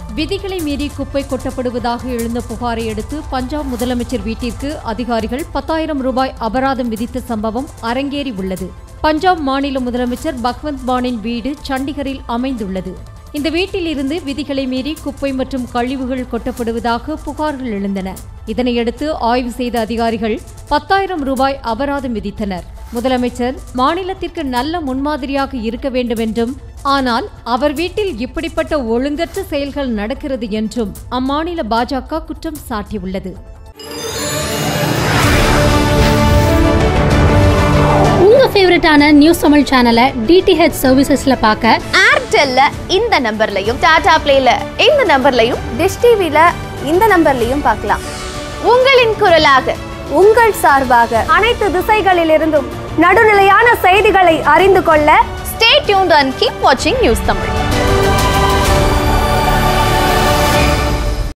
விதிகளை மீறி குப்பை கொட்டப்படுவதாக எழுந்த புகாரை அடுத்து பஞ்சாப் முதலமைச்சர் வீட்டிற்கு அதிகாரிகள் பத்தாயிரம் ரூபாய் அபராதம் விதித்த சம்பவம் அரங்கேறி உள்ளது பஞ்சாப் மாநில முதலமைச்சர் பக்வந்த் மானின் வீடு சண்டிகரில் அமைந்துள்ளது இந்த வீட்டில் இருந்து விதிகளை மீறி குப்பை மற்றும் கழிவுகள் கொட்டப்படுவதாக புகார்கள் எழுந்தன இதனையடுத்து ஆய்வு செய்த அதிகாரிகள் பத்தாயிரம் ரூபாய் அபராதம் விதித்தனர் முதலமைச்சர் மாநிலத்திற்கு நல்ல முன்மாதிரியாக இருக்க வேண்டும் என்றும் ஆனால் அவர் வீட்டில் இப்படிப்பட்ட ஒழுங்கற்ற செயல்கள் நடக்கிறது என்றும் அம்மாநில பாஜக குற்றம் சாட்டியுள்ளது உங்க ஃபேவரட்டான நியூஸ் தமிழ் சேனலை டிடிஹெச் சர்வீசஸ்ல பார்க்க ஏர்டெல்ல இந்த நம்பர்லையும் டாடா பிளேல இந்த நம்பர்லையும் டிஷ் டிவில இந்த நம்பர்லையும் பார்க்கலாம் உங்களின் குரலாக உங்கள் சார்பாக அனைத்து திசைகளிலிருந்தும் நடுநிலையான செய்திகளை அறிந்து கொள்ள ஸ்டே டியூன்ட் அண்ட் கீப் வாட்சிங் நியூஸ் தமிழ்